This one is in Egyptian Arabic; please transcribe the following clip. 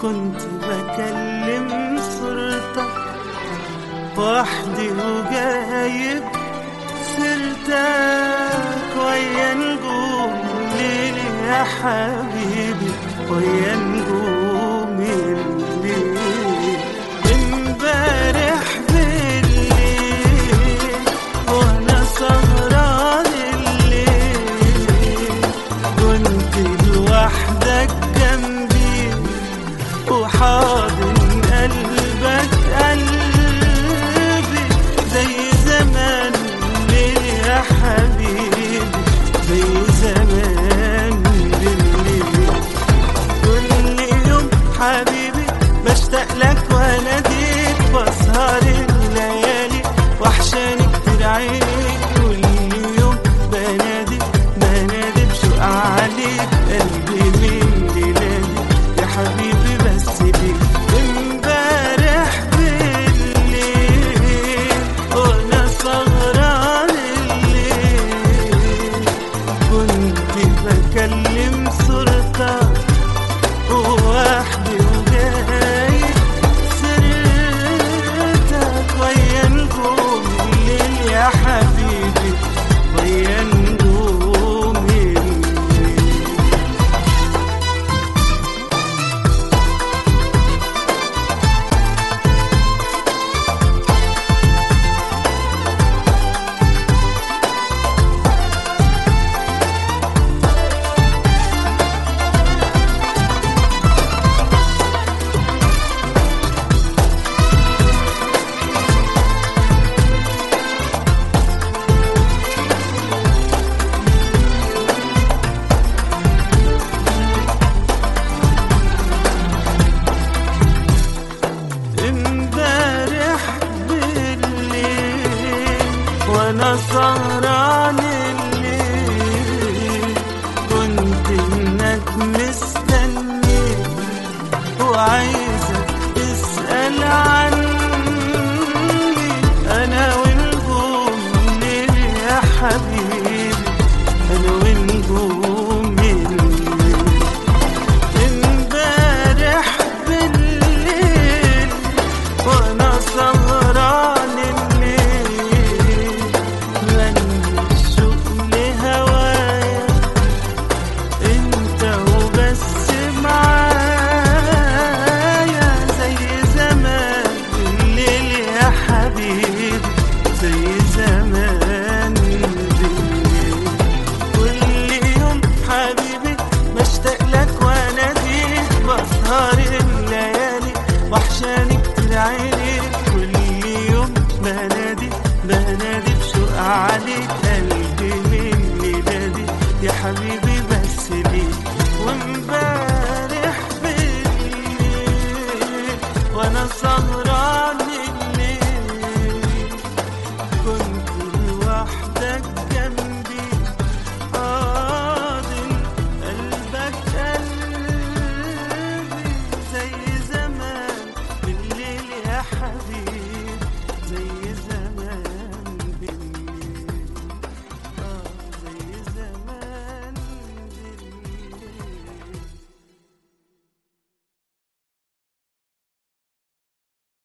كنت بكلم صورتك وحدي وجايب سيرتك ويا نجوم الليل يا حبيبي ويا نجوم الليل امبارح بالليل وانا سهران الليل كنت لوحدك جنبي وحاضن قلبك قلبي زي زمان ليه يا حبيبي زي زمان بالليل كل يوم حبيبي بشتاق لك واناديك بسهر الليالي وحشاني كتير عينيك كل يوم بنادي بنادي بشوق عليك قلبي من ليلادي يا حبيبي بس بيك امبارح بالليل وانا سهران الليل كنت بكلم صورتك وحدي وجايب سيرتك ويا نجوم الليل يا حبيبي ويا نجوم الليل امبارح بالليل وانا سهران الليل كنت انك مستني وعايزك تسأل عني